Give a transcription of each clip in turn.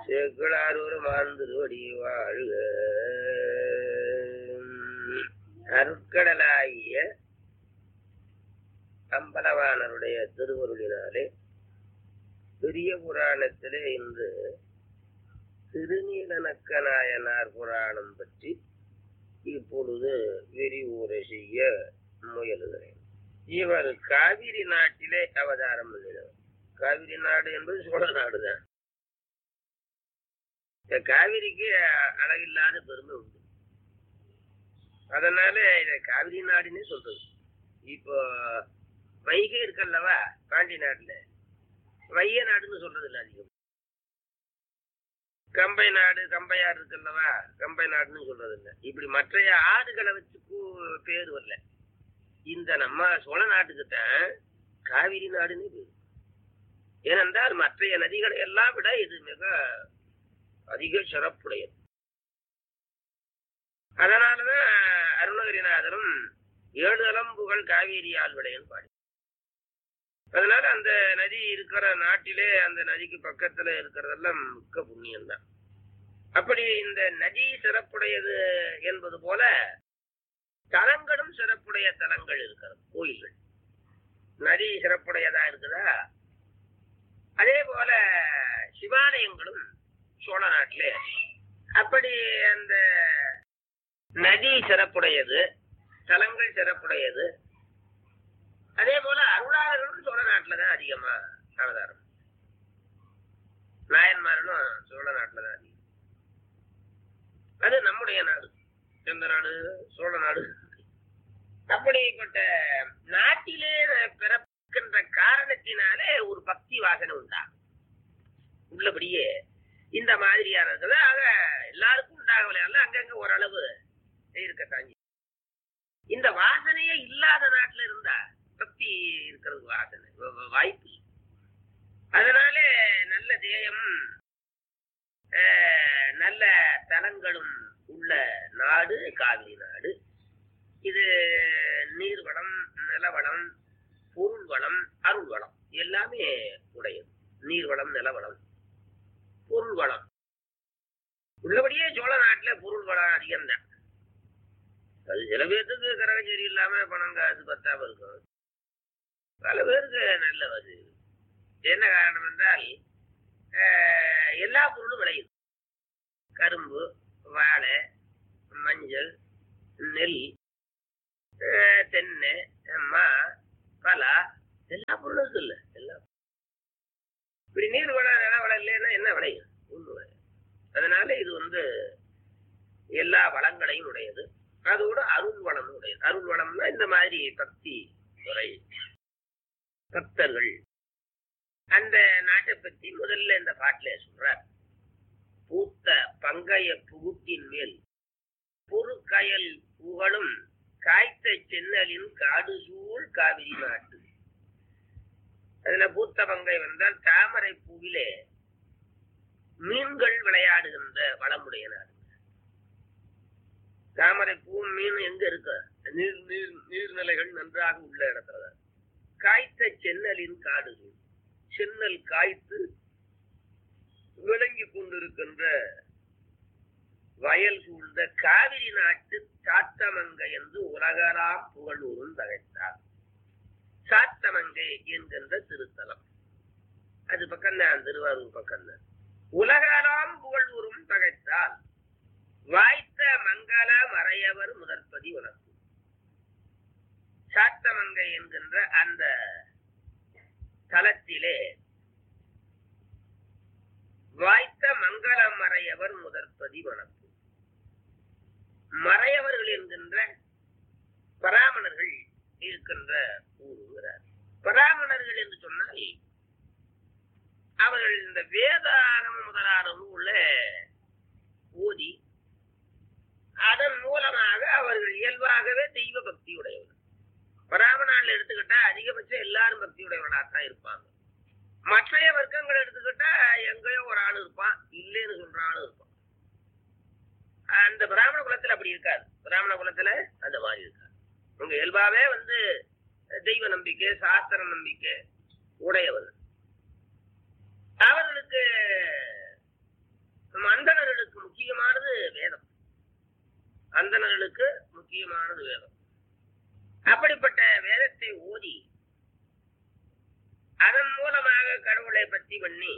சேக்கிழாரூர் மாந்திருவடி வாழ்க அருட்கடலாகிய அம்பலவானருடைய திருவருளினாலே பெரிய புராணத்திலே இன்று திருநீலநக்க நாயனார் புராணம் பற்றி இப்பொழுது விரிவுரை செய்ய முயலுகிறேன் இவர் காவிரி நாட்டிலே அவதாரம் பண்ணினார் காவிரி நாடு என்பது சோழ நாடுதான் இந்த காவிரிக்கு அளவில்லாத பெருமை உண்டு அதனால இத காவிரி நாடுன்னே சொல்றது இப்போ வைகை இருக்கல்லவா பாண்டி நாட்டுல வைய நாடுன்னு சொல்றது இல்ல அதிகம் கம்பை நாடு கம்பையாறு இருக்கல்லவா கம்பை நாடுன்னு சொல்றது இல்ல இப்படி மற்ற ஆடுகளை வச்சு கூ- பேர் வரல இந்த நம்ம சோழ நாட்டுக்கு தான் காவிரி நாடுன்னு பேர் ஏனென்றால் மற்ற நதிகளை எல்லாம் விட இது மிக அதிக சிறப்புடையது அதனாலதான் அருணகிரிநாதரும் ஏழு அலம்புகள் காவேரியால் விடையன் பாடி அதனால அந்த நதி இருக்கிற நாட்டிலே அந்த நதிக்கு பக்கத்துல இருக்கிறதெல்லாம் மிக்க புண்ணியம்தான் அப்படி இந்த நதி சிறப்புடையது என்பது போல தலங்களும் சிறப்புடைய தலங்கள் இருக்கிறது கோயில்கள் நதி சிறப்புடையதா இருக்குதா அதே போல சிவாலயங்களும் சோழ நாட்டிலே அப்படி அந்த நதி சிறப்புடையது தலங்கள் சிறப்புடையது அதே போல அருளாளர்களும் சோழ நாட்டில தான் அதிகமா அவதாரம் நாயன்மார்களும் சோழ நாட்டில தான் அதிகம் அது நம்முடைய நாடு எந்த நாடு சோழ நாடு அப்படிப்பட்ட நாட்டிலே பிறக்கின்ற காரணத்தினாலே ஒரு பக்தி வாசனை உண்டாகும் உள்ளபடியே இந்த மாதிரியானது ஆக எல்லாருக்கும் உண்டாகவில்லை அல்ல அங்கங்க ஓரளவு இருக்கத்தான் செய்யும். இந்த வாசனையே இல்லாத நாட்டுல இருந்தா பக்தி இருக்கிறது வாசனை வ- வ- வாய்ப்பு இல்லை. அதனால நல்ல தேயம் அஹ், நல்ல தலங்களும் உள்ள நாடு காவிரி நாடு இது நீர்வளம் நிலவளம் பொருள் வளம் அருள் வளம் எல்லாமே உடையது நீர்வளம் நிலவளம் பொருள் வளம் உள்ளபடியே சோழ நாட்டுல பொருள் வளம் அதிகம்தான் அது சில பேர்த்துக்கு கரகச்சேரி இல்லாம பணம் காசு பத்தாம இருக்கும் பல பேருக்கு நல்ல வசதி என்ன காரணம் என்றால் ஆஹ், எல்லா பொருளும் விளையுது கரும்பு வாழை மஞ்சள் நெல் ஆஹ், தென்னை மா பலா எல்லா பொருளும் இருக்குல்ல எல்லா இப்படி நீர் வளம் நில வளம் இல்லைன்னா என்ன விளையும் ஒண்ணு விளையாது அதனால இது வந்து எல்லா வளங்களையும் உடையது அதோட அருள் வளம் உடையது அருள் வளம்னா இந்த மாதிரி பக்தி துறை பக்தர்கள் அந்த நாட்டை பத்தி முதல்ல இந்த பாட்டுல சொல்றார் பூத்த பங்கைய புகுட்டின் மேல் பொறுக்கயல் புகழும் காய்த்த சென்னலின் காடு சூழ் காவிரி நாட்டு அதுல பூத்த பங்கை வந்தால் தாமரை பூவிலே மீன்கள் விளையாடுகின்ற வளமுடைய நாடு தாமரை பூ மீன் எங்க இருக்கு நீர் நீர் நீர்நிலைகள் நன்றாக உள்ள இடத்துல காய்த்த சென்னலின் காடு சூழ். சென்னல் காய்த்து விளங்கி கொண்டிருக்கின்ற வயல் சூழ்ந்த காவிரி நாட்டு சாத்தமங்கை என்று உலகலாம் புகழூரும் தகைத்தார் சாத்தமங்கை என்கின்ற திருத்தலம் அது பக்கம்தான் திருவாரூர் பக்கம்தான் உலகலாம் புகழூரும் தகைத்தால் வாய்த்த மங்கள மறையவர் முதற்பதி உனக்கு சாத்தமங்கை என்கின்ற அந்த தலத்திலே வாய்த்த மங்களம் மறையவர் முதற்பதி வணக்கம் மறையவர்கள் என்கின்ற பராமணர்கள் இருக்கின்ற ஊருங்கிறார் பராமணர்கள் என்று சொன்னால் அவர்கள் இந்த வேதாகம் முதலான நூல ஓதி அதன் மூலமாக அவர்கள் இயல்பாகவே தெய்வ பக்தி உடையவர்கள் பராமணால் எடுத்துக்கிட்டா அதிகபட்சம் எல்லாரும் பக்தி உடையவர்களாகத்தான் இருப்பாங்க மற்றைய வர்க்கங்கள் எடுத்துக்கிட்டா எங்கேயோ ஒரு ஆள் இருப்பான் இல்லைன்னு சொல்ற ஆள் இருப்பான் அந்த பிராமண குலத்துல அப்படி இருக்காது பிராமண குலத்துல அந்த மாதிரி இருக்காது உங்க இயல்பாவே வந்து தெய்வ நம்பிக்கை சாஸ்திர நம்பிக்கை உடையவர்கள் அவர்களுக்கு அந்தணர்களுக்கு முக்கியமானது வேதம் அப்படிப்பட்ட வேதத்தை ஓதி அதன் மூலமாக கடவுளை பற்றி பண்ணி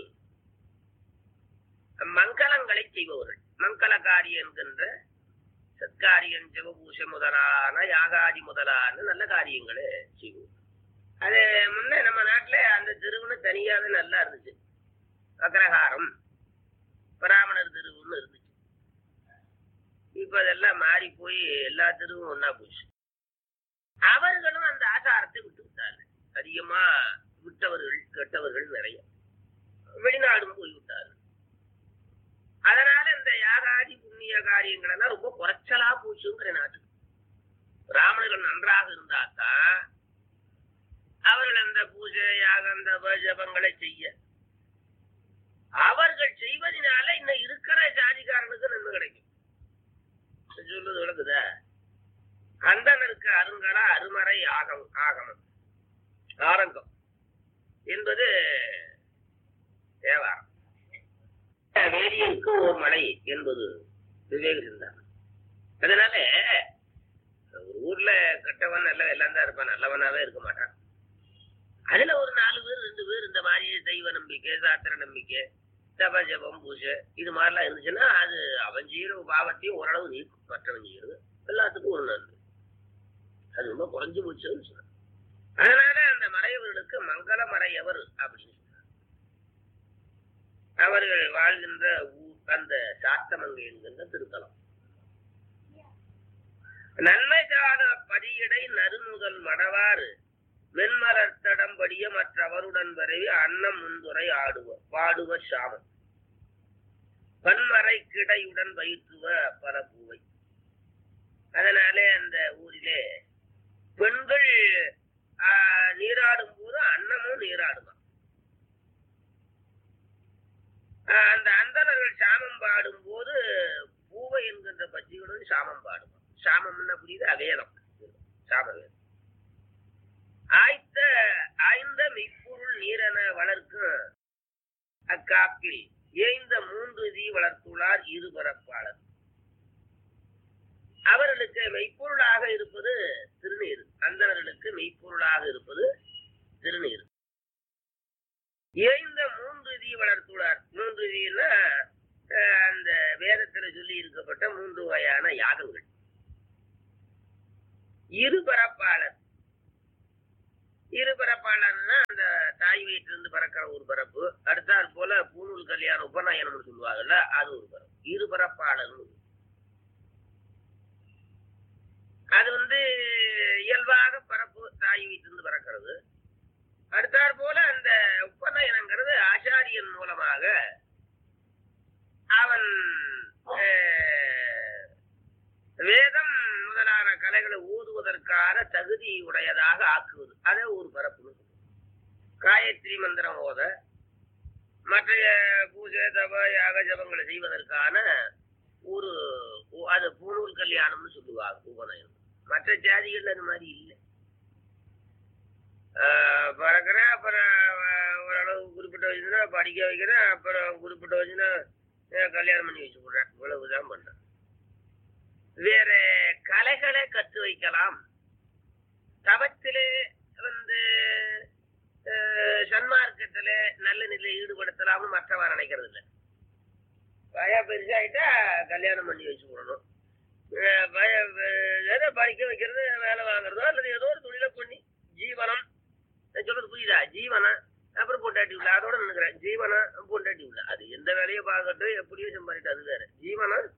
மங்களங்களை செய்பவர்கள் மங்களகாரி என்கின்ற சத்காரியம் ஜெபபூஷ முதலான யாகாதி முதலான நல்ல காரியங்களை செய்வோம் அது முன்ன நம்ம நாட்டுல அந்த திருவுன்னு தனியாவே நல்லா இருந்துச்சு அக்ரஹாரம் பிராமணர் திருவுன்னு இருந்துச்சு இப்ப அதெல்லாம் மாறி போய் எல்லா தெருவும் ஒன்னா போச்சு அவர்களும் அந்த ஆசாரத்தை விட்டு விட்டார்கள் அதிகமா விட்டவர்கள் கெட்டவர்கள் நிறைய வெளிநாடும் போய் விட்டார்கள் அதனால இந்த யாகாதி புண்ணிய காரியங்கள் எல்லாம் ரொம்ப குறைச்சலா போச்சுங்கிற நாட்டுக்கு பிராமணர்கள் நன்றாக இருந்தாத்தான் அவர்கள் அந்த பூஜை யாகம் தப ஜபங்களை செய்ய அவர்கள் செய்வதனால இன்னும் இருக்கிற ஜாதிக்காரனுக்கு நன்மை கிடைக்கும் சொல்லுது விளக்குதா அந்தனருக்கு அருங்கலா அருமறை ஆகம் ஆகமம் ஆரங்கம் என்பது தேவாரம் வேலியனுக்கு ஒரு மலை என்பது விவேக சிந்தாமணி அதனால ஒரு ஊர்ல கெட்டவன் நல்ல எல்லாம் தான் இருப்பான் நல்லவனாவே இருக்க மாட்டான் அதுல ஒரு நாலு பேர் ரெண்டு பேர் இந்த மாதிரி தெய்வ நம்பிக்கை சாத்திர நம்பிக்கை தப ஜபம் பூஜை இது மாதிரிலாம் இருந்துச்சுன்னா அது அவன் செய்யற பாவத்தையும் ஓரளவு நீக்கும் மற்றவன் செய்யறது எல்லாத்துக்கும் ஒரு நன்மை அது ரொம்ப குறைஞ்சு போச்சுன்னு சொன்னான் அதனால அந்த மறையவர்களுக்கு மங்கள மறையவர் அப்படின்னு சொன்னார் அவர்கள் வாழ்கின்ற ஊர் அந்த சாத்தமங்கை என்கின்ற திருத்தலம் நன்மை சாத பதியடை நறுமுதல் மடவாறு வெண்மலர்த்தடம் படிய மற்றவருடன் வரைவி அன்னம் முந்துரை ஆடுவ பாடுவ சாமம் பன்மறை கிடையுடன் வயிற்றுவ பரப்புவை அதனாலே அந்த ஊரிலே பெண்கள் ஆஹ், நீராடும் போது அன்னமும் நீராடுமா ஆஹ், அந்த அந்தணர்கள் சாமம் பாடும் போது பூவை என்கின்ற பட்சிகளும் சாமம் பாடுமா சாமம்னா புரியுது அவேதம் சாமவேதம் ஆய்த்த ஆய்ந்த மெய்ப்பொருள் நீரென வளர்க்கும் அக்காப்பில் ஏய்ந்த மூன்று தீ வளர்த்துள்ளார் இருபரப்பாளர் அவர்களுக்கு மெய்ப்பொருளாக இருப்பது திருநீர் அந்தவர்களுக்கு மெய்ப்பொருளாக இருப்பது திருநீர் ஏய்ந்த மூன்று தீ வளர்த்துள்ளார் மூன்று தீன்னா அஹ், அந்த வேதத்துல சொல்லி இருக்கப்பட்ட மூன்று வகையான யாகங்கள் இருபரப்பாளர் இருபரப்பாளர்னா அந்த தாய் வயிற்றிலிருந்து பறக்கிற ஒரு பரப்பு அடுத்தாற் போல பூணூல் கல்யாணம் உபநயனம்னு சொல்லுவாங்கல்ல அது ஒரு பரப்பு இருபரப்பாளர் அது வந்து இயல்பாக பரப்பு தாய் வயிற்றிலிருந்து பறக்கிறது அடுத்தாற் போல அந்த உபநயனங்கிறது ஆச்சாரியன் மூலமாக அவன் அஹ், வேதம் முதலான கலைகளை ஓதுவதற்கான தகுதி உடையதாக ஆக்குவது அதே ஒரு பரப்புன்னு சொல்லுவோம். காயத்ரி மந்திரம் ஓத மற்ற பூஜை தப யாக ஜபங்களை செய்வதற்கான ஒரு ஒ- அது பூணூல் கல்யாணம்னு சொல்லுவாங்க உபநயனம் மற்ற ஜாதிகள் அது மாதிரி இல்லை ஆஹ் பறக்கிறேன் அப்புறம் அஹ், ஓரளவு குறிப்பிட்ட வயசுனா படிக்க வைக்கிறேன் அப்புறம் குறிப்பிட்ட வயசுனா அஹ், கல்யாணம் பண்ணி வச்சு விடுறேன் இவ்வளவுதான் பண்றேன் வேற கலைகளை கற்று வைக்கலாம் தவத்திலே வந்து அஹ், சன்மார்க்கத்திலே நல்ல நிலை ஈடுபடுத்தலாம்னு மற்றவன் நினைக்கிறது இல்லை பய பெருசாயிட்டா கல்யாணம் பண்ணி வச்சு விடணும் அஹ், பய- அஹ், ஏதோ படிக்க வைக்கிறது வேலை வாங்குறதோ அல்லது ஏதோ ஒரு தொழிலை பண்ணி ஜீவனம் நான் சொல்றது புரியுதா ஜீவனம் அப்புறம் பொண்டாட்டி உள்ள அதோட நினைக்கிறேன் ஜீவனம் பொண்டாட்டி உள்ள அது எந்த வேலையை பார்க்கட்டும் எப்படியோ சம்பாதிட்டு அது வேற ஜீவனம்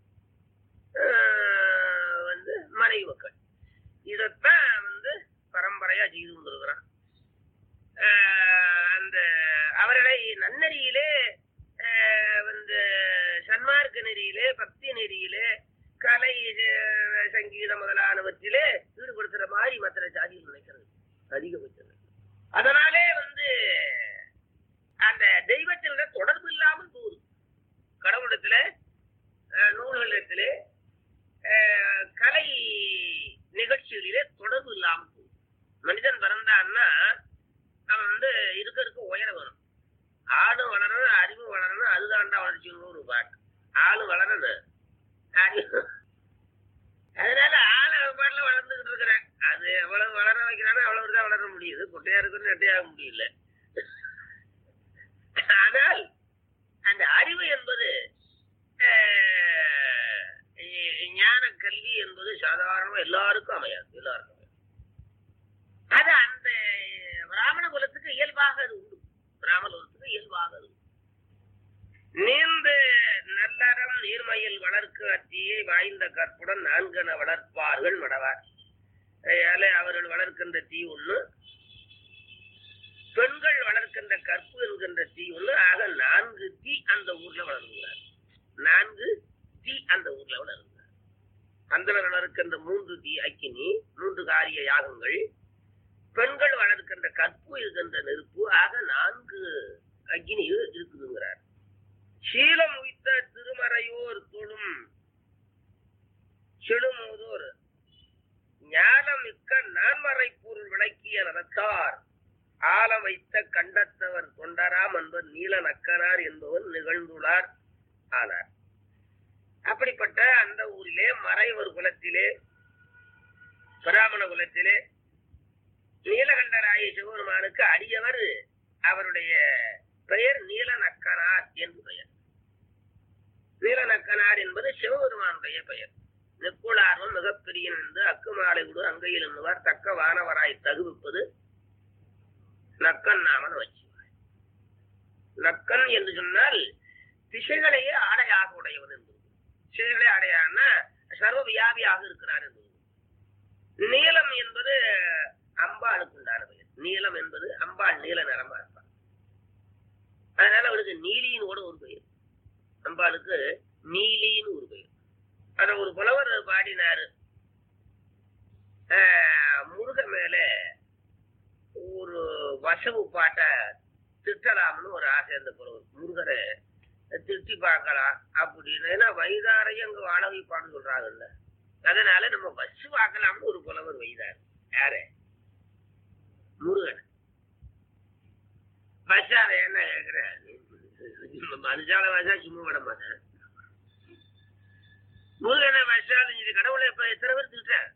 ஆஹ் வந்து மனைவி மக்கள் இதைத்தான் வந்து பரம்பரையா செய்து கொண்டிருக்கிறான் ஆஹ் அந்த அவர்களை நன்னெறியிலே ஆஹ் வந்து சன்மார்க்க நெறியிலே பக்தி நெறியிலே கலை ஆஹ் சங்கீதம் முதலானவற்றிலே ஈடுபடுத்துற மாதிரி மற்ற ஜாதிகள் நினைக்கிறது அதிகபட்சம் அதனாலே வந்து அந்த தெய்வத்தில தொடர்பு இல்லாமல் போகுது கடவுளிடத்துல அஹ், நூல்களிடத்திலே அஹ், கலை நிகழ்ச்சிகளிலே தொடர்பு இல்லாமல் போகுது மனிதன் பிறந்தான்னா அவன் வந்து இருக்க இருக்க உயர வரும் ஆடு வளரணும் அறிவு வளரணும் அதுதான்டா வளர்ச்சின்னு ஒரு பாட்டு ஆளு வளரணும் அறிவு அதனால ஆள் அவன் பாட்டில் வளர்ந்துகிட்டு இருக்கிறேன் அது எவ்வளவு வளர வைக்கிறானோ அவ்வளவு தான் வளர முடியுது குட்டையா இருக்குன்னு நெட்டையாக முடியல ஆனால் அந்த அறிவு என்பது அஹ், இ- ஞான கல்வி என்பது சாதாரணமா எல்லாருக்கும் அமையாது எல்லாருக்கும் அமையாது. அது அந்த பிராமண குலத்துக்கு இயல்பாக அது உண்டு பிராமண குலத்துக்கு இயல்பாக அது உண்டு. நீந்து நல்லறம் நீர்மையில் வளர்க்கு அத்தியை வாய்ந்த கற்புடன் நான்கன வளர்ப்பார்கள் மடவார் அதனால அவர்கள் வளர்க்கின்ற தீ ஒண்ணு பெண்கள் வளர்க்கின்ற கற்பு என்கின்ற தீ ஒண்ணு ஆக நான்கு தீ அந்த ஊர்ல வளர்கிறார் நான்கு தீ அந்த ஊர்ல வளர்கிறார் அந்தனர் வளர்க்கின்ற மூன்று தீ அக்கினி மூன்று காரிய யாகங்கள் பெண்கள் வளர்க்கின்ற கற்பு இருக்கின்ற நெருப்பு ஆக நான்கு அக்கினி இருக்குதுங்கிறார் சீலம் உய்த்த திருமறையோர் தொழும் செடுமோதோர் ஞானம் மிக்க நான்மறை பொருள் விளக்கிய நடத்தார் ஆல வைத்த கண்டத்தவர் தொண்டராம் என்பர் நீல நக்கனார் என்பவர் நிகழ்ந்துள்ளார் ஆனார் அப்படிப்பட்ட அந்த ஊரிலே மறைவர் குலத்திலே பிராமண குலத்திலே நீலகண்டராய சிவபெருமானுக்கு அடியவர் அவருடைய பெயர் நீலநக்கனார் என்று பெயர் நீலநக்கனார் என்பது சிவபெருமானுடைய பெயர் நெக்குளார்வம் மிகப்பெரிய என்று அக்குமாலை விடு அங்கையில் என்னுவார் தக்க வானவராய் தகுவிப்பது நக்கன் நாமன் வச்சுவார் நக்கன் என்று சொன்னால் திசைகளையே ஆடையாக உடையவன் என்று திசைகளே ஆடையான சர்வ வியாபியாக இருக்கிறார் என்று நீலம் என்பது அம்பாளுக்கு உண்டான பெயர் நீலம் என்பது அம்பாள் நீல நிறமா இருப்பார் அதனால அவளுக்கு நீலின்னு கூட ஒரு பெயர் அம்பாளுக்கு நீலின்னு ஒரு பெயர் அத ஒரு புலவர் பாடினாரு ஆஹ், முருக மேல ஒரு வசவு பாட்ட திட்டலாம்னு ஒரு ஆசை அந்த புலவர் முருகரை திட்டி பார்க்கலாம் அப்படின்னு ஏன்னா வைதாரையும் அங்க வாழ வைப்பான்னு சொல்றாங்கல்ல அதனால நம்ம வசு பார்க்கலாம்னு ஒரு புலவர் வைதார் யாரு முருகன் வச்சார என்ன கேக்குற மனுஷால வச்சா சும்மா விட மாட்டேன் முருகனை வச்சாலும் இது கடவுளை இப்ப எத்தனை பேர் திட்டேன்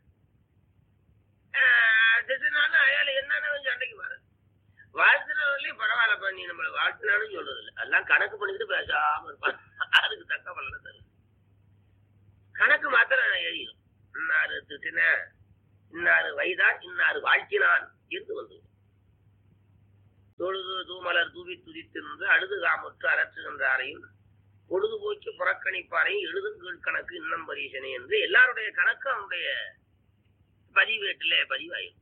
திட்டினாலும் அயால என்னன்னு சண்டைக்கு வர வாழ்த்துனவர்களையும் பரவாயில்லப்பா நீ நம்மளை வாழ்த்துனாலும் சொல்றது இல்லை எல்லாம் கணக்கு பண்ணிக்கிட்டு பேசாம இருப்பான் அதுக்கு தக்க பலனை தரும் கணக்கு மாத்திரம் எழுதிடும் இன்னாரு திட்டின இன்னாரு வைதான் இன்னாரு வாழ்த்தினான் என்று வந்து தொழுது தூமலர் தூவி துதித்திருந்து அழுது காமுற்று அரற்றுகின்றாரையும் பொழுதுபோக்கி புறக்கணிப்பாரையும் எழுதும் கீழ்கணக்கு இன்னம் பரீசனை என்று எல்லாருடைய கணக்கு அவனுடைய பதிவேட்டிலே பதிவாயிரும்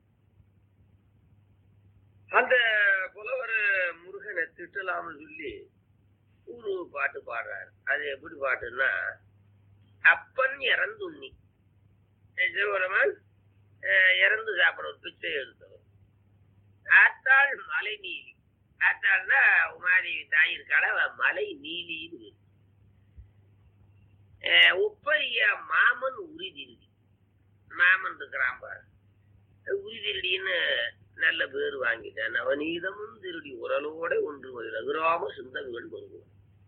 அந்த புலவர் முருகனை திட்டலாம்னு சொல்லி ஒரு பாட்டு பாடுறாரு அது எப்படி பாட்டுன்னா அப்பன் இறந்துண்ணி சிவபெருமான் அஹ், இறந்து சாப்பிட ஒரு பிச்சை எடுத்தவர் ஆத்தாள் மலை நீலி ஆத்தாள்னா உமாரி தாய் இருக்காள அவ மலை நீலின்னு பேரு. அஹ், உப்பரிய மாமன் உரிதிருடி மாமன் இருக்கிறான் பாரு உரிதிருடின்னு நல்ல பேர் வாங்கிட்டான் நவநீதமும் திருடி உரலோட ஒன்று ஒரு ரகுராம சிந்தவிகள் வருவோம்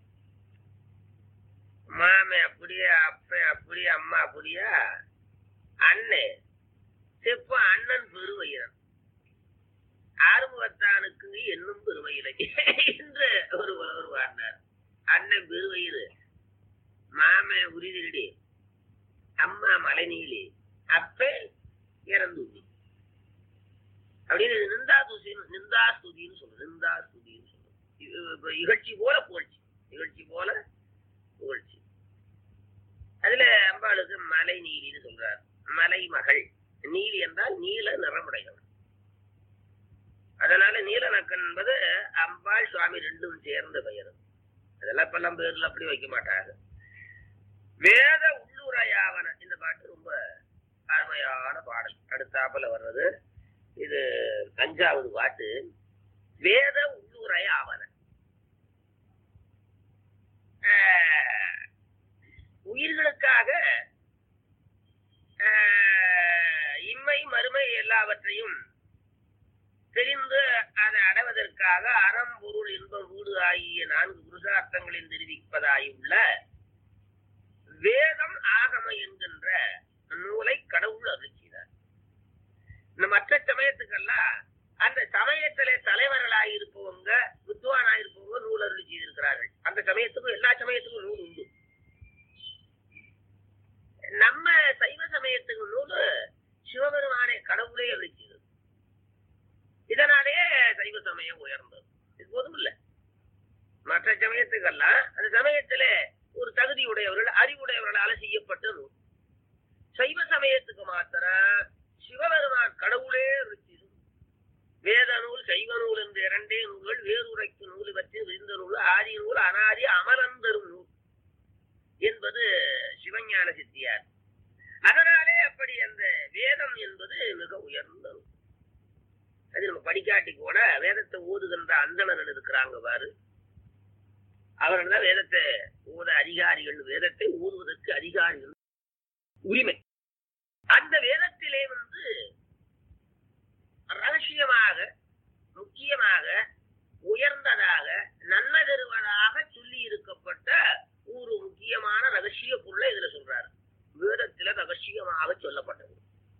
மாமே அப்படியே அப்பன் அப்படியே அம்மா அப்படியா அண்ணே செப்ப அண்ணன் பெருவயிரன் ஆறுமுகத்தானுக்கு என்னும் பெருவயிலை என்று ஒரு புலவர் பாடினார் அண்ணன் பெருவயிறு மாமே உரிதிருடி அம்மா மலைநீலி அப்பே இறந்துள்ளி அப்படின்னு இது நிந்தா துசி நிந்தா ஸ்துதின்னு சொல்றது நிந்தா ஸ்துதின்னு சொல்றது இது இப்ப இகழ்ச்சி போல புகழ்ச்சி இகழ்ச்சி போல புகழ்ச்சி அதுல அம்பாளுக்கு மலை நீலின்னு சொல்றார் மலை மகள் நீலி என்றால் நீல நிறமுடையவள் அதனால நீலநக்கன் என்பது அம்பாள் சுவாமி ரெண்டும் சேர்ந்த பெயர் அதெல்லாம் இப்பெல்லாம் பேர்ல அப்படி வைக்க மாட்டாங்க வேத உள்ளுரையாவன இந்த பாட்டு ரொம்ப அருமையான பாடல் அடுத்தாப்புல வர்றது இது அஞ்சாவது பாட்டு வேத உள்ளுரை ஆவன ஆஹ், உயிர்களுக்காக ஆஹ், இம்மை மறுமை எல்லாவற்றையும் தெரிந்து அதை அடைவதற்காக அறம் பொருள் இன்பம் வீடு ஆகிய நான்கு புருஷார்த்தங்களில் தெரிவிப்பதாயுள்ள வேதம் ஆகம என்கின்ற நூலை இந்த மற்ற சமயத்துக்கெல்லாம் அந்த சமயத்திலே தலைவர்களாக இருப்பவங்க வித்துவானாக இருப்பவங்க நூல் அருள் செய்திருக்கிறார்கள் அந்த சமயத்துக்கும் எல்லா சமயத்துக்கும் நூல் உண்டு நம்ம சைவ சமயத்துக்கு நூல் சிவபெருமானை கடவுளே அருள் செய்தது இதனாலே சைவ சமயம் உயர்ந்தது இது போதும் இல்ல மற்ற சமயத்துக்கெல்லாம் அந்த சமயத்திலே ஒரு தகுதி உடையவர்கள் அறிவுடையவர்களால செய்யப்பட்ட நூல் சைவ சமயத்துக்கு மாத்திரம் சிவபெருமான் கடவுளே ருச்சிது வேத நூல் சைவ நூல் என்ற இரண்டே நூல்கள் வேறுரைக்கு நூல் இவற்றை விரிந்த நூல் ஆதி நூல் அனாதி அமலந்தரும் நூல் என்பது சிவஞான சித்தியார் அதனாலே அப்படி அந்த வேதம் என்பது மிக உயர்ந்த நூல் அது நம்ம படிக்காட்டி கூட வேதத்தை ஓதுகின்ற அந்தணர்கள் இருக்கிறாங்க பாரு அவர்கள் தான் வேதத்தை ஓத அதிகாரிகள் வேதத்தை ஓதுவதற்கு அதிகாரிகள் உரிமை அந்த வேதத்திலே வந்து ரகசியமாக முக்கியமாக உயர்ந்ததாக நன்மை தருவதாக சொல்லி இருக்கப்பட்ட ஒரு முக்கியமான ரகசிய பொருளை இதுல சொல்றாரு வேதத்தில ரகசியமாக சொல்லப்பட்டது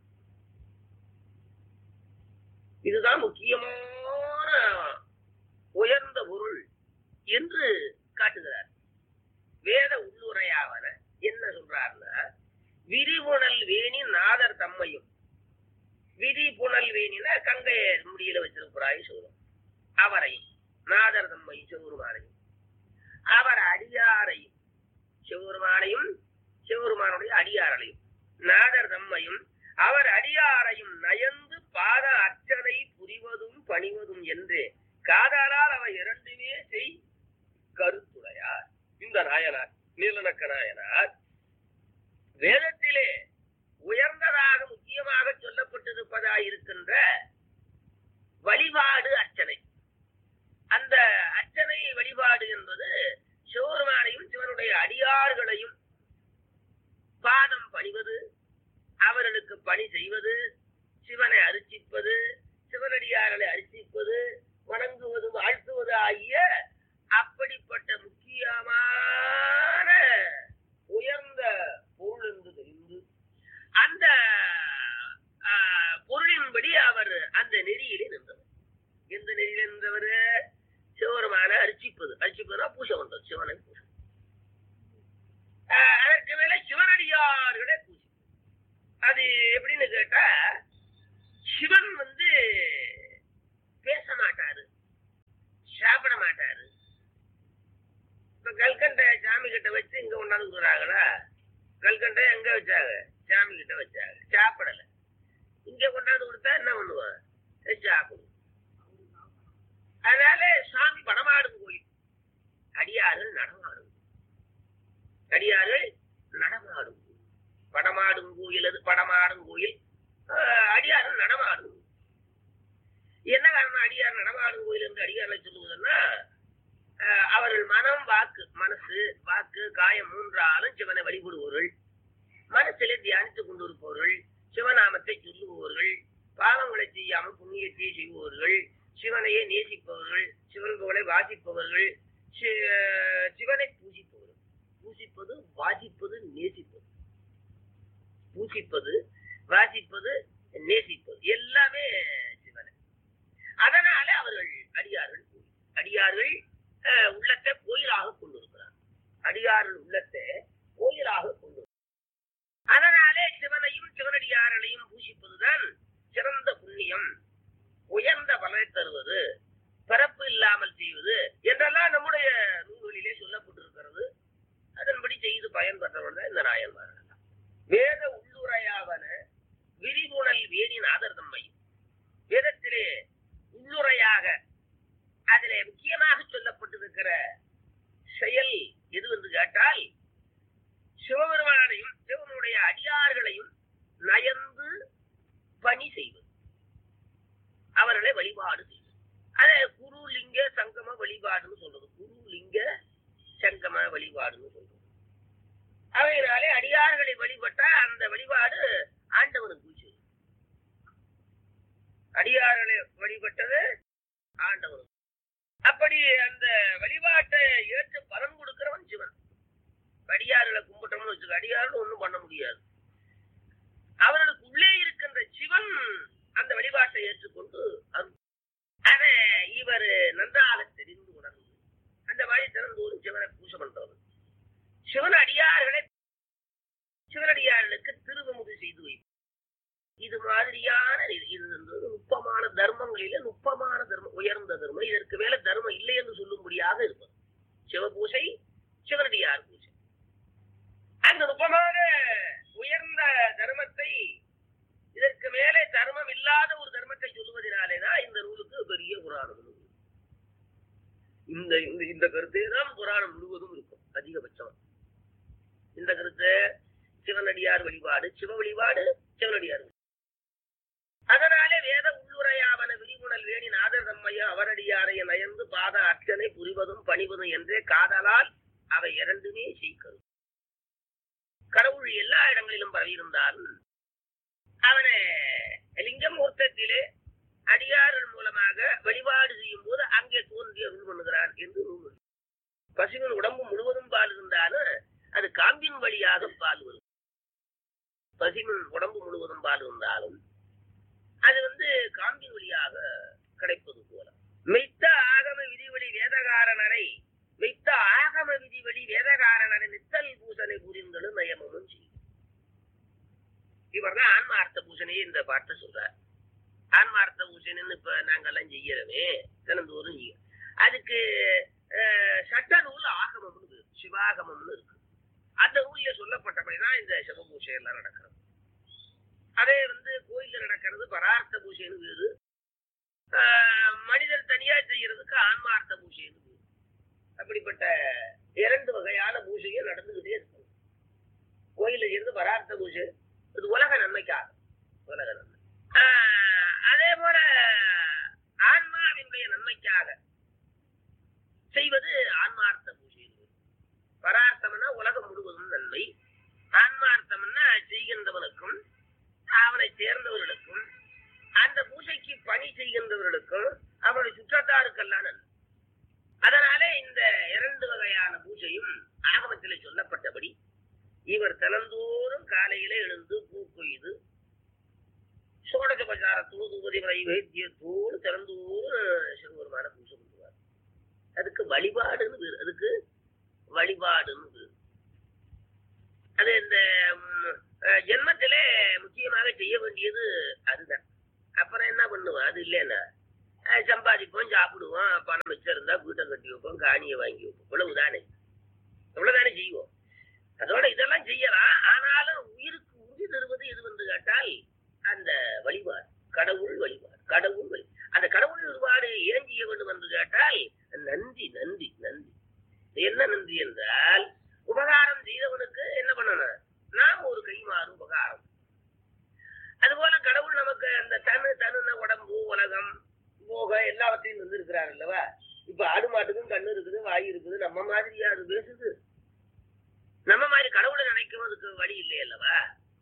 இதுதான் முக்கியமான உயர்ந்த பொருள் என்று காட்டுகிறார் வேத உள்ளுரையாவன என்ன சொல்றாருன்னா விரிபுணல் வேணி நாதர் தம்மையும் விரி புனல் வேணினா கங்கை முடியில வச்சிருக்கிறாய் சொல்லும் அவரையும் நாதர் தம்மையும் சிவருமானையும் அவர் அடியாரையும் சிவருமானையும் சிவருமானுடைய அடியாரையும் நாதர் தம்மையும் அவர் அடியாரையும் நயந்து பாத அர்ச்சனை புரிவதும் பணிவதும் என்று காதலால் அவை இரண்டுமே செய் கருத்துடையார் இந்த நாயனார் நீலநக்க நாயனார் வேதத்திலே உயர்ந்ததாக முக்கியமாக சொல்லப்பட்டிருப்பதா இருக்கின்ற வழிபாடு அர்ச்சனை அந்த அர்ச்சனை வழிபாடு என்பது சிவருமானையும் சிவனுடைய அடியார்களையும் பாதம் பணிவது அவர்களுக்கு பணி செய்வது சிவனை அரிசிப்பது சிவனடியார்களை அரிசிப்பது வணங்குவது வாழ்த்துவது ஆகிய அப்படிப்பட்ட முக்கியமான உயர்ந்த பொருள் என்று தெரிந்து அந்த பொருளின்படி அவர் அந்த நெறியிலே நின்றவர் எந்த நெறியில நின்றவர் சிவருமான அரிசிப்பது அரிசிப்பதுனா பூசை வந்தது சிவனை பூசை அதற்கு மேல சிவனடியார்களே பூஜை அது எப்படின்னு கேட்டா சிவன் வந்து பேச மாட்டாரு சாப்பிட மாட்டாரு இப்ப கல்கண்டை சாமி கிட்ட வச்சு இங்க கொண்டாந்து கொடுக்குறாங்களா கல்கண்டை எங்க வச்சாங்க சாமி கிட்ட வச்சாங்க சாப்பிடல இங்க கொண்டாந்து கொடுத்தா என்ன பண்ணுவான் சாப்பிடும் அதனால சாமி படமாடும் கோயில் அடியார்கள் நடமாடும் அடியார்கள் நடமாடும் படமாடும் கோயில் அது படமாடும் கோயில் அடியார்கள் நடமாடும் என்ன காரணம் அடியார் நடமாடும் கோயில் என்று அடியாரை சொல்லுவதுன்னா அவர்கள் மனம் வாக்கு மனசு வாக்கு காயம் மூன்றாலும் சிவனை வழிபடுபவர்கள் மனசிலே தியானித்துக் கொண்டிருப்பவர்கள் சிவநாமத்தை சொல்லுபவர்கள் பாவங்களை செய்யாமல் புண்ணியத்தை செய்பவர்கள் சிவனையே நேசிப்பவர்கள் சிவன் புகழை வாசிப்பவர்கள் சிவனை பூஜிப்பவர்கள் பூசிப்பது வாசிப்பது நேசிப்பது பூசிப்பது வாசிப்பது நேசிப்பது எல்லாமே சிவனை அதனால அவர்கள் அடியார்கள் அடியார்கள் உள்ளத்தை கோயிலாக கொண்டிருக்கிறார் அடியார்கள் உள்ளத்தை கோயிலாக கொண்டு அதனாலே சிவனையும் சிவனடியார்களையும் பூசிப்பதுதான் சிறந்த புண்ணியம் உயர்ந்த பலனை தருவது பிறப்பு இல்லாமல் செய்வது என்றெல்லாம் நம்முடைய நூல்களிலே சொல்லப்பட்டிருக்கிறது அதன்படி செய்து பயன் பெற்றவர்கள் தான் இந்த நாயன்மார்கள் வேத உள்ளுரையாவன விரிவுணல் வேணின் ஆதர்தம்மை வேதத்திலே உள்ளுரையாக அதிலே முக்கியமாக சொல்லப்பட்டிருக்கிற செயல் எது என்று கேட்டால் சிவபெருமானையும் சிவனுடைய அடியார்களையும் நயந்து பணி செய்வது அவர்களை வழிபாடு செய்வது அதே குரு லிங்க சங்கம வழிபாடுன்னு சொல்றது குரு லிங்க சங்கம வழிபாடுன்னு சொல்றது அவையினாலே அடியார்களை வழிபட்டா அந்த வழிபாடு ஆண்டவனுக்கு பூச்சி அடியார்களை வழிபட்டது ஆண்டவனுக்கு அப்படி அந்த வழிபாட்டை ஏற்று பலன் கொடுக்கிறவன் சிவன் அடியார்களை கும்பிட்டோம்னு வச்சுக்க அடியார்கள் ஒண்ணும் பண்ண முடியாது அவர்களுக்கு உள்ளே இருக்கின்ற சிவன் அந்த வழிபாட்டை ஏற்றுக்கொண்டு அருள் அதை இவர் நன்றாக தெரிந்து உணர்ந்து அந்த மாதிரி திறந்தோறும் சிவனை பூஜை பண்றவர் சிவன் அடியார்களை சிவனடியார்களுக்கு திருவமுது செய்து வைப்பார் இது மாதிரியான இது இது வந்து நுட்பமான தர்மங்களில நுட்பமான தர்மம் உயர்ந்த தர்மம் இதற்கு மேல தர்மம் இல்லை என்று சொல்லும்படியாக இருப்பது சிவபூசை சிவனடியார் பூஜை அந்த நுட்பமான உயர்ந்த தர்மத்தை இதற்கு மேலே தர்மம் இல்லாத ஒரு தர்மத்தை சொல்லுவதனாலேதான் இந்த நூலுக்கு பெரிய புராணம் நூல். இந்த இந்த இந்த கருத்தே தான் புராணம் முழுவதும் இருக்கும் அதிகபட்சம் இந்த கருத்து சிவனடியார் வழிபாடு சிவ வழிபாடு சிவனடியார் வழிபாடு. அதனாலே வேத உள்ளுரையாவன விரிவுணல் வேணி நாதர் தம்மைய அவரடியாரைய நயந்து பாத அர்ச்சனை புரிவதும் பணிவதும் என்றே காதலால் அவை இரண்டுமே செய்கிறது கடவுள் எல்லா இடங்களிலும் பரவியிருந்தாலும் அவனை லிங்கம் மூர்த்தத்திலே அடியார்கள் மூலமாக வழிபாடு செய்யும் போது அங்கே தோன்றி அருள் பண்ணுகிறார் என்று நூல் பசுவின் உடம்பு முழுவதும் பால் இருந்தாலும் அது காம்பின் வழியாக பால் வரும் பசுவின் உடம்பு முழுவதும் பால் இருந்தாலும் அது வந்து காம்பின் வழியாக கிடைப்பது போல மெய்த்த ஆகம விதிவழி வேதகாரனரை மெய்த்த ஆகம விதிவழி வேதகாரனரை நித்தல் பூசனை புரிந்தலும் நயமமும் செய்யும் இவர் தான் ஆன்மார்த்த பூசனையை இந்த பாட்டை சொல்றார் ஆன்மார்த்த பூசனைன்னு இப்ப நாங்கெல்லாம் செய்யறவே தினந்தோறும் செய்யும் அதுக்கு அஹ், சட்ட நூல் ஆகமம்னு பேரு. சிவாகமம்னு இருக்கு அந்த நூல்ல சொல்லப்பட்டபடிதான் இந்த சிவபூசை எல்லாம் நடக்கிறது அதே வந்து கோயில்ல நடக்கிறது பரார்த்த பூஜைன்னு வேறு ஆஹ் மனிதர் தனியா செய்யறதுக்கு ஆன்மார்த்த பூஜைன்னு வேறு அப்படிப்பட்ட இரண்டு வகையான பூஜைகள் நடந்துகிட்டே இருக்கும் கோயில்ல செய்யறது பரார்த்த பூஜை இது உலக நன்மைக்காக உலக நன்மை ஆஹ் அதே போல ஆன்மாவினுடைய நன்மைக்காக செய்வது ஆன்மார்த்த பூஜை பரார்த்தம்னா உலகம் முழுவதும் நன்மை ஆன்மார்த்தம்னா செய்கின்றவனுக்கும் அவனை சேர்ந்தவர்களுக்கும் அந்த பூஜைக்கு பணி செய்கின்றவர்களுக்கும் அவனுடைய சுற்றத்தாருக்கெல்லாம் நன்மை அதனாலே இந்த இரண்டு வகையான பூஜையும் ஆகமத்திலே சொல்லப்பட்டபடி இவர் தினந்தோறும் காலையிலே எழுந்து பூ கொய்து சோடசபச்சாரத்தோடு தூபதி முறை வைத்தியத்தோடு திறந்தோறும் சிவபெருமான பூஜை பண்ணுவார் அதுக்கு வழிபாடுன்னு பேரு அதுக்கு வழிபாடுன்னு பேரு அது இந்த ம், அஹ், ஜென்மத்திலே முக்கியமாக செய்ய வேண்டியது அதுதான் அப்புறம் என்ன பண்ணுவோம் அது இல்லைன்னா அஹ், சம்பாதிப்போம் சாப்பிடுவோம் பணம் மிச்சம் இருந்தா வீட்டை கட்டி வைப்போம் காணியை வாங்கி வைப்போம் இவ்வளவுதானே இவ்வளவுதானே செய்வோம் அதோட இதெல்லாம் செய்யலாம் ஆனாலும் உயிருக்கு உறுதி தருவது எது என்று கேட்டால் அந்த வழிபாடு கடவுள் வழிபாடு கடவுள் வழி அந்த கடவுள் வழிபாடு ஏன் செய்ய வேண்டும் என்று கேட்டால் நன்றி நன்றி நன்றி என்ன நன்றி என்றால் உபகாரம் செய்தவனுக்கு என்ன பண்ணணும் நாம் ஒரு கைமாறு உபகாரம் அதுபோல கடவுள் நமக்கு அந்த தனு தனுன உடம்பு உலகம் போக எல்லாவற்றையும் தந்திருக்கிறார் அல்லவா இப்ப ஆடு மாட்டுக்கும் கண்ணு இருக்குது வாய் இருக்குது நம்ம மாதிரியா அது பேசுது நம்ம மாதிரி கடவுளை நினைக்கும் அதுக்கு வழி இல்லை அல்லவா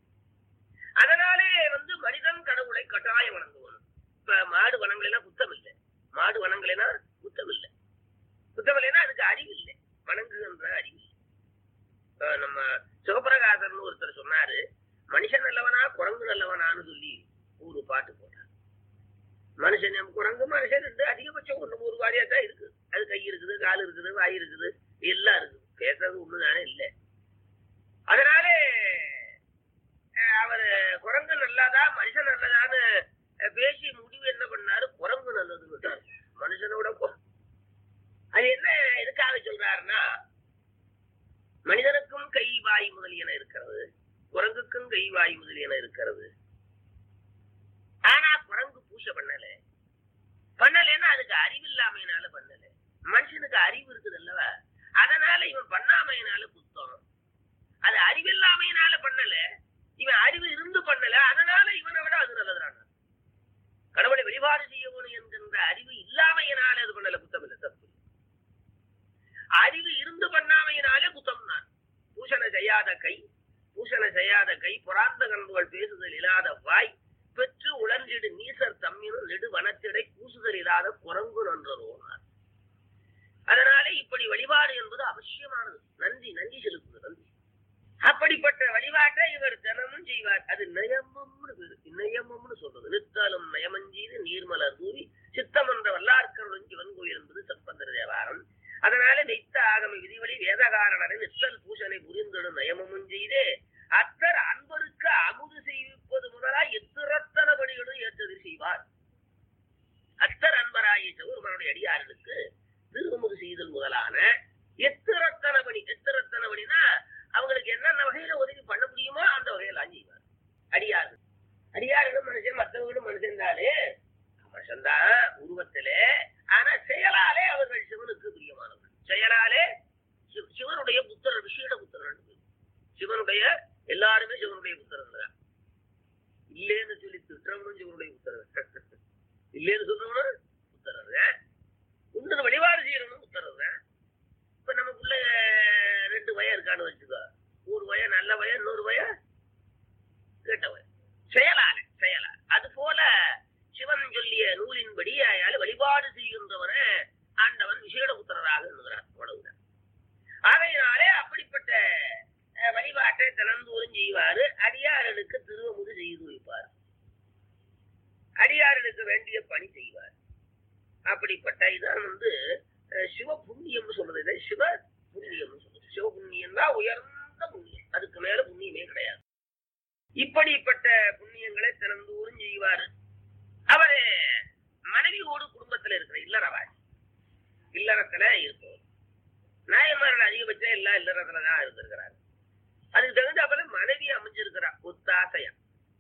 அதனாலே வந்து மனிதன் கடவுளை கட்டாயம் வணங்குவன் இப்ப மாடு வனங்களெல்லாம் குத்தம் இல்லை மாடு வனங்களேனா குத்தம் இல்லை குத்தம் இல்லைன்னா அதுக்கு அறிவு இல்லை வணங்குகின்ற அறிவு இல்லை. இப்ப நம்ம சிவபிரகாசர்னு ஒருத்தர் சொன்னாரு மனுஷன் நல்லவனா குரங்கு நல்லவனான்னு சொல்லி ஒரு பாட்டு போட்டார் மனுஷன் நம்ம குரங்கு மனுஷன் ரெண்டு அதிகபட்சம் ஒண்ணு ஒரு வாரியா தான் இருக்கு அது கை இருக்குது கால் இருக்குது வாய் இருக்குது எல்லாம் இருக்குது பேசுறது ஒண்ணுதானே இல்லை அதனாலே அஹ், அவர் குரங்கு நல்லதா மனுஷன் நல்லதான்னு அஹ், பேசி முடிவு என்ன பண்ணாரு குரங்கு நல்லதுன்னு விட்டாரு. மனுஷனோட கு- அது என்ன எதுக்காக சொல்றாருன்னா மனிதனுக்கும் கை வாய் முதலியன இருக்கிறது குரங்குக்கும் கை வாய் முதலியன இருக்கிறது ஆனா குரங்கு பூஜை பண்ணல பண்ணலைன்னா அதுக்கு அறிவு இல்லாமையினால பண்ணல மனுஷனுக்கு அறிவு இருக்குது அல்லவா அதனால இவன் பண்ணாமையினால குத்தம் அது அறிவில்லாமையினால பண்ணல இவன் அறிவு இருந்து பண்ணல அதனால இவனை விட அது நல்லதுறான கடவுளை வழிபாடு செய்யணும் என்கின்ற அறிவு இல்லாமையினால அது பண்ணல குத்தம் இல்லை தப்பு அறிவு இருந்து பண்ணாமையினாலே குத்தம் தான் பூஷண செய்யாத கை பூஷண செய்யாத கை புறாந்த கண்புகள் பேசுதல் இல்லாத வாய் பெற்று உழன்றிடு நீசர் தம்மினும் நெடு வனத்திடை பூசுதல் இல்லாத குரங்கு நன்றோனார் அதனாலே இப்படி வழிபாடு என்பது அவசியமானது நன்றி நன்றி செலுத்துது நன்றி அப்படிப்பட்ட வழிபாட்டை இவர் தினமும் செய்வார் அது நயமம்னு பேரு நயம் நியமம்னு சொல்றது நித்தலும் நயமஞ்சீது நீர்மலர் தூவி சித்தமன்ற வல்லார்க்கருடன் சிவன் கோயில் என்பது சம்பந்தர தேவாரம் அதனால நித்த ஆகம விதிவழி வேதகாரணனை நித்தல் பூசனை புரிந்திடும் நயமமும் செய்து அத்தர் அன்பருக்கு அமுது செய்விப்பது முதலா எத்திரத்தன பணிகளும் ஏற்றது செய்வார் அத்தர் அன்பராகிய சிவருமனுடைய அடியார்களுக்கு திருமுது செய்தல் முதலான எத்திரத்தன பணி எத்திரத்தன பணினா அவங்களுக்கு என்னென்ன வகையில உதவி பண்ண முடியுமோ அந்த வகையில செய்வார் அடியார்கள் அடியார்களும் மனுஷன் மற்றவர்களும் மனுஷன் தானே மனுஷன்தான் உருவத்திலே ஆனா செயலாலே அவர்கள் சிவனுக்கு பிரியமானவர்கள் செயலாலே சிவ- சிவனுடைய புத்தர் விஷேட புத்தர்கள் சிவனுடைய எல்லாருமே சிவனுடைய புத்தர்கள் தான் இல்லேன்னு சொல்லி திட்டவனும் சிவனுடைய புத்தர்கள் இல்லேன்னு சொல்றவனும் புத்தர்கள் உண்டு வழிபாடு செய்யறவனும் புத்தர்கள் இப்ப நமக்குள்ள ரெண்டு வயம் இருக்கான்னு வச்சுக்கோ ஒரு வயம் நல்ல வயம் இன்னொரு வயம் கெட்ட வயம் செயலால செயலால அது போல சிவன் சொல்லிய நூலின்படி அயால வழிபாடு செய்கின்றவரை ஆண்டவன் விசேட புத்திரராக எண்ணுகிறார் உணவுகிறார் ஆகையினாலே அப்படிப்பட்ட அஹ், வழிபாட்டை தினந்தோறும் செய்வாரு அடியார்களுக்கு திருவமுது செய்து வைப்பார் அடியார்களுக்கு வேண்டிய பணி செய்வார் அப்படிப்பட்ட இதான் வந்து அஹ், சிவ புண்ணியம்னு சொல்றது இதை சிவ புண்ணியம்னு சொல்றது சிவ புண்ணியம் தான் உயர்ந்த புண்ணியம் அதுக்கு மேல புண்ணியமே கிடையாது இப்படிப்பட்ட புண்ணியங்களை தினந்தோறும் செய்வாரு அவரு மனைவியோடு குடும்பத்துல இருக்கிற இல்லறவாசி இல்லறத்துல இருப்பவர் நாயன்மார்கள் அதிகபட்சம் எல்லா இல்லறத்துல தான் இருந்திருக்கிறாரு அதுக்கு தகுந்தாப்புல மனைவி அமைஞ்சிருக்கிறா ஒத்தாசையா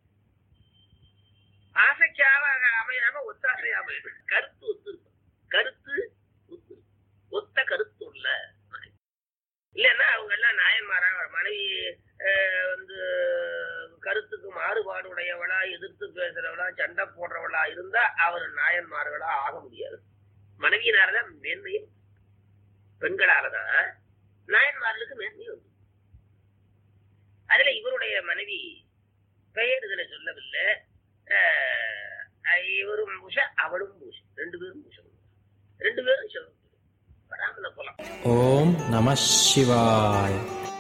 ஆசைக்காக அமையாம ஒத்தாசையா அமையும் கருத்து ஒத்து இருக்கும் கருத்து ஒத்து இருக்கும். ஒத்த கருத்து உள்ள மனைவி இல்லைன்னா அவங்க எல்லாம் நாயன்மாரா மனைவி அஹ், வந்து கருத்துக்கு மாறுபாடு உடையவளா எதிர்த்து பேசுறவளா சண்டை போடுறவளா இருந்தா அவர் நாயன்மார்களா ஆக முடியாது மனைவியினாலதான் மேன்மையும் பெண்களாலதான் நாயன்மார்களுக்கு மேன்மையும் உண்டு அதுல இவருடைய மனைவி பெயர் இதுல சொல்லவில்லை அஹ், இவரும் பூஷ அவளும் பூஷ ரெண்டு பேரும் பூஷம் ரெண்டு பேரும் சிவன் வராமல போலாம் ஓம் நம சிவாய்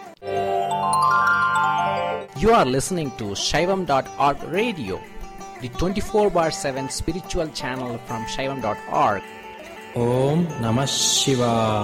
You are listening to Shaivam.org radio, the 24 bar 7 spiritual channel from Shaivam.org. Om Namah Shivaya.